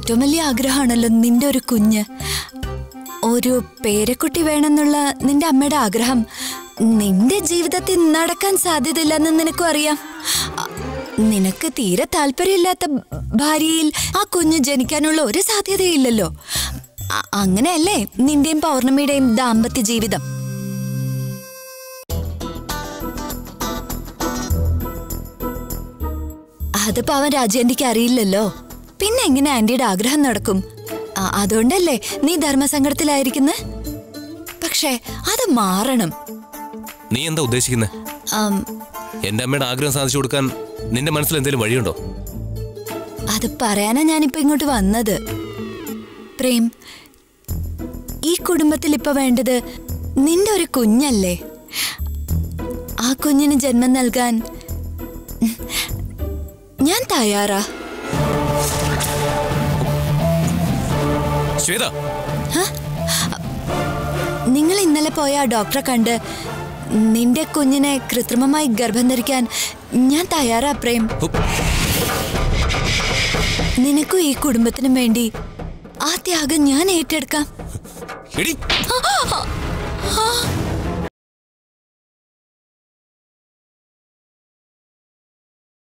ഏറ്റവും വലിയ ആഗ്രഹമാണല്ലോ നിന്റെ ഒരു കുഞ്ഞ് ഒരു പേരക്കുട്ടി വേണമെന്നുള്ള നിന്റെ അമ്മയുടെ ആഗ്രഹം നിന്റെ ജീവിതത്തിൽ നടക്കാൻ സാധ്യതയില്ലെന്ന് നിനക്കും അറിയാം അ- നിനക്ക് തീരെ താല്പര്യമില്ലാത്ത ഭാര്യയിൽ ആ കുഞ്ഞ് ജനിക്കാനുള്ള ഒരു സാധ്യതയില്ലല്ലോ അ- അങ്ങനെയല്ലേ നിന്റെയും പൗർണമിയുടെയും ദാമ്പത്യ ജീവിതം അതിപ്പോ അവൻ രാജേന്റിക്ക് അറിയില്ലല്ലോ പിന്നെ എങ്ങനെ ആന്റിയുടെ ആഗ്രഹം നടക്കും ആ, അതുകൊണ്ടല്ലേ നീ ധർമ്മസങ്കടത്തിലായിരിക്കുന്നത് പക്ഷേ അത് മാറണം നീ എന്താ ഉദ്ദേശിക്കുന്നത് ആം, എന്റെ അമ്മയുടെ ആഗ്രഹം സാധിച്ചു കൊടുക്കാൻ നിന്റെ മനസ്സിൽ എന്തെങ്കിലും വഴിയുണ്ടോ അത് പറയാനാ ഞാനിപ്പോ ഇങ്ങോട്ട് വന്നത് പ്രേം ഈ കുടുംബത്തിൽ ഇപ്പൊ വേണ്ടത് നിന്റെ ഒരു കുഞ്ഞല്ലേ ആ കുഞ്ഞിന് ജന്മം നൽകാൻ ഞാൻ തയ്യാറാ ശ്വേത നിങ്ങൾ ഇന്നലെ പോയ ആ ഡോക്ടറെ കണ്ട് നിന്റെ കുഞ്ഞിനെ കൃത്രിമമായി ഗർഭം ധരിക്കാൻ ഞാൻ തയ്യാറാ പ്രേം ഹുപ്പ്. നിനക്കും ഈ കുടുംബത്തിനും വേണ്ടി ആ ത്യാഗം ഞാൻ ഏറ്റെടുക്കാം എടി ആ